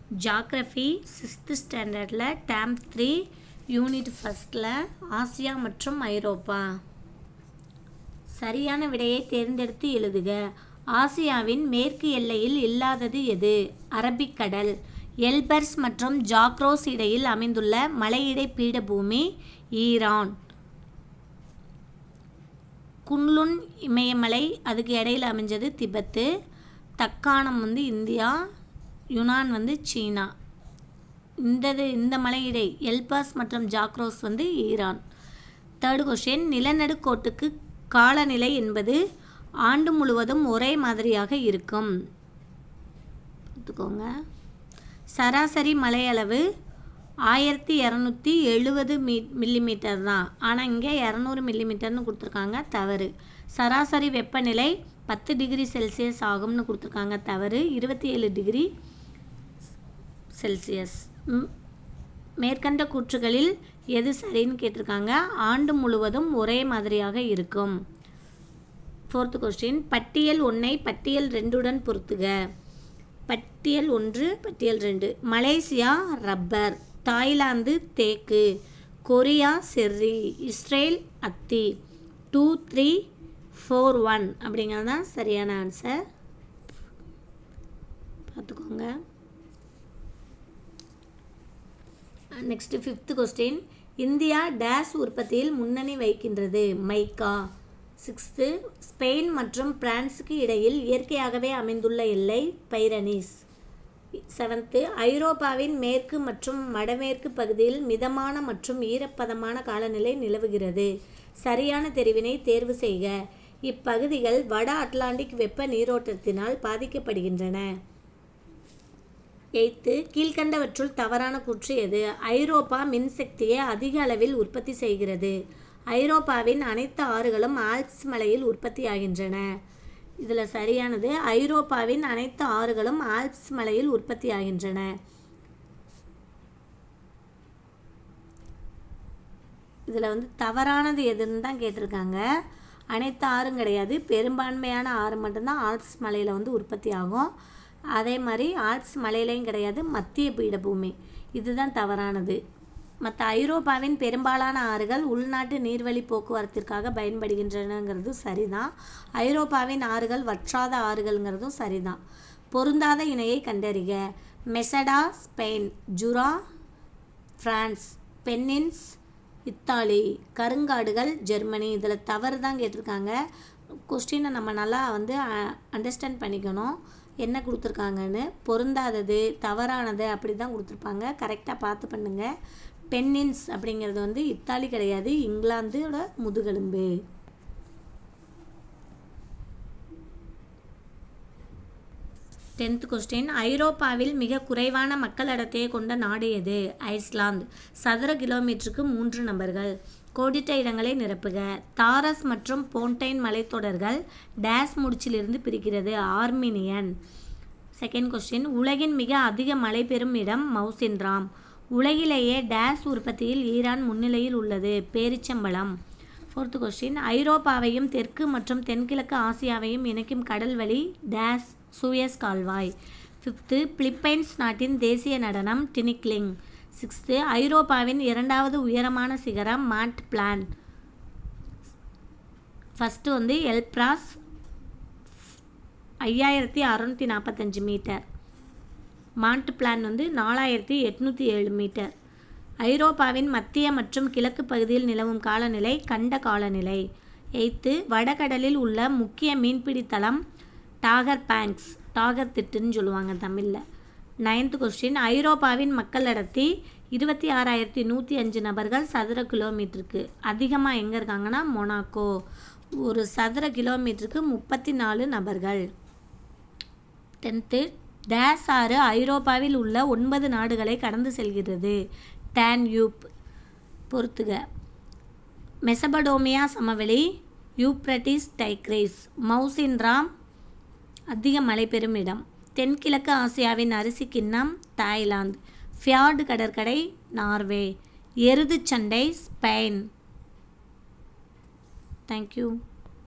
geography sixth ஸ்டாண்டர்டில் term three unit ஃபஸ்ட்டில் ஆசியா மற்றும் ஐரோப்பா சரியான விடையை தேர்ந்தெடுத்து எழுதுக ஆசியாவின் மேற்கு எல்லையில் இல்லாதது எது அரபிக்கடல் எல்பர்ஸ் மற்றும் ஜாக்ரோஸ் இடையில் அமைந்துள்ள மலையிடை பீடபூமி ஈரான் குன்லுன் இமயமலை அதுக்கு இடையில் அமைஞ்சது திபெத்து தக்காணம் வந்து இந்தியா யுனான் வந்து சீனா இந்தது இந்த மலையிடை எல்பாஸ் மற்றும் ஜாக்ரோஸ் வந்து ஈரான் தேர்டு கொஷின் நிலநடுக்கோட்டுக்கு காலநிலை என்பது ஆண்டு முழுவதும் ஒரே மாதிரியாக இருக்கும் பார்த்துக்கோங்க சராசரி மழையளவு ஆயிரத்தி இரநூத்தி எழுபது மீ மில்லிமீட்டர் தான் ஆனால் இங்கே இரநூறு மில்லிமீட்டர்னு கொடுத்துருக்காங்க தவறு சராசரி வெப்பநிலை பத்து டிகிரி செல்சியஸ் ஆகும்னு கொடுத்துருக்காங்க தவறு இருபத்தி ஏழு டிகிரி செல்சியஸ் ம், மேற்கண்ட கூற்றுகளில் எது சரின்னு கேட்டிருக்காங்க ஆண்டு முழுவதும் ஒரே மாதிரியாக இருக்கும் ஃபோர்த்து கொஸ்டின் பட்டியல் ஒன்றை பட்டியல் ரெண்டுடன் பொருத்துக பட்டியல் ஒன்று பட்டியல் ரெண்டு மலேசியா ரப்பர் தாய்லாந்து தேக்கு கொரியா செர்ரி இஸ்ரேல் அத்தி டூ த்ரீ ஃபோர் ஒன் அப்படிங்கிறது தான் சரியான ஆன்சர் பார்த்துக்கோங்க நெக்ஸ்ட் ஃபிஃப்த் கொஸ்டின் இந்தியா டேஸ் உற்பத்தியில் முன்னணி வைக்கின்றது மைக்கா சிக்ஸ்த்து ஸ்பெயின் மற்றும் பிரான்ஸுக்கு இடையில் இயற்கையாகவே அமைந்துள்ள எல்லை பைரனீஸ் செவன்த்து ஐரோப்பாவின் மேற்கு மற்றும் வடமேற்கு பகுதியில் மிதமான மற்றும் ஈரப்பதமான காலநிலை நிலவுகிறது சரியான தெரிவினை தேர்வு செய்க இப்பகுதிகள் வட அட்லாண்டிக் வெப்ப நீரோட்டத்தினால் பாதிக்கப்படுகின்றன எய்த்து கீழ்கண்டவற்றுள் தவறான கூற்று எது ஐரோப்பா மின்சக்தியை அதிக அளவில் உற்பத்தி செய்கிறது ஐரோப்பாவின் அனைத்து ஆறுகளும் ஆல்ப்ஸ் மலையில் உற்பத்தியாகின்றன இதில் சரியானது ஐரோப்பாவின் அனைத்து ஆறுகளும் ஆல்ப்ஸ் மலையில் உற்பத்தியாகின்றன இதில் வந்து தவறானது எதுன்னு தான் கேட்டிருக்காங்க அனைத்து ஆறும் கிடையாது பெரும்பான்மையான ஆறு மட்டும்தான் ஆல்ப்ஸ் மலையில் வந்து உற்பத்தி ஆகும் அதே மாதிரி ஆல்ப்ஸ் மலையிலையும் கிடையாது மத்திய பீடபூமி இதுதான் தவறானது மற்ற ஐரோப்பாவின் பெரும்பாலான ஆறுகள் உள்நாட்டு நீர்வழி போக்குவரத்திற்காக பயன்படுகின்றனங்கிறது சரிதான் ஐரோப்பாவின் ஆறுகள் வற்றாத ஆறுகள்ங்கிறதும் சரிதான் பொருந்தாத இணையை கண்டறிக Meseta Spain Jura France Pennines Italy கருங்காடுகள் ஜெர்மனி இதில் தவறு தான் கேட்டிருக்காங்க கொஸ்டினை நம்ம நல்லா வந்து அண்டர்ஸ்டாண்ட் பண்ணிக்கணும் என்ன கொடுத்துருக்காங்கன்னு பொருந்தாதது தவறானது அப்படி தான் கொடுத்துருப்பாங்க கரெக்டாக பார்த்து பண்ணுங்கள் பென்னின்ஸ் அப்படிங்கிறது வந்து இத்தாலி கிடையாது இங்கிலாந்தோட முதுகெலும்பு டென்த் கொஸ்டின் ஐரோப்பாவில் மிக குறைவான மக்கள் அடர்த்தியை கொண்ட நாடு எது ஐஸ்லாந்து சதுர கிலோமீட்டருக்கு மூன்று நபர்கள் கோடிட்ட இடங்களை நிரப்புக தாரஸ் மற்றும் போன்டைன் மலைத்தொடர்கள் டேஸ் முடிச்சிலிருந்து பிரிக்கிறது ஆர்மீனியன் செகண்ட் கொஸ்டின் உலகின் மிக அதிக மழை பெறும் இடம் மவுசின்ராம் உலகிலேயே டேஸ் உற்பத்தியில் ஈரான் முன்னிலையில் உள்ளது பேரிச்சம்பழம் ஃபோர்த்து கொஸ்டின் ஐரோப்பாவையும் தெற்கு மற்றும் தென்கிழக்கு ஆசியாவையும் இணைக்கும் கடல்வழி டேஸ் சூயஸ் கால்வாய் ஃபிஃப்த்து பிலிப்பைன்ஸ் நாட்டின் தேசிய நடனம் டினிக்லிங் சிக்ஸ்த்து ஐரோப்பாவின் இரண்டாவது உயரமான சிகரம் மாண்ட் பிளான் ஃபஸ்ட்டு வந்து எல்ப்ராஸ் ஐயாயிரத்தி அறநூற்றி நாற்பத்தஞ்சு மீட்டர் மாண்ட் பிளான் வந்து நாலாயிரத்தி எட்நூற்றி ஏழு மீட்டர் ஐரோப்பாவின் மத்திய மற்றும் கிழக்கு பகுதியில் நிலவும் காலநிலை கண்ட காலநிலை எய்த்து வடகடலில் உள்ள முக்கிய மீன்பிடி தளம் டாகர் பேங்க்ஸ் டாகர் திட்டுன்னு சொல்லுவாங்க தமிழில் நைன்த் கொஸ்டின் ஐரோப்பாவின் மக்கள் அடர்த்தி இருபத்தி ஆறாயிரத்தி நூற்றி அஞ்சு நபர்கள் சதுர கிலோமீட்டருக்கு அதிகமாக எங்கே இருக்காங்கன்னா மொனாக்கோ ஒரு சதுர கிலோமீட்டருக்கு முப்பத்தி நாலு நபர்கள் டென்த்து டேஸ் ஆறு ஐரோப்பாவில் உள்ள ஒன்பது நாடுகளை கடந்து செல்கிறது டேன்யூப் பொறுத்துக மெசபடோமியா சமவெளி யூப்ரட்டிஸ் டைக்ரேஸ் மவுசின்ராம் அதிக மழை பெறும் இடம் தென்கிழக்கு ஆசியாவின் அரிசி கிண்ணம் தாய்லாந்து ஃபியார்டு கடற்கரை நார்வே எருதுச் சண்டை ஸ்பெயின் தேங்க்யூ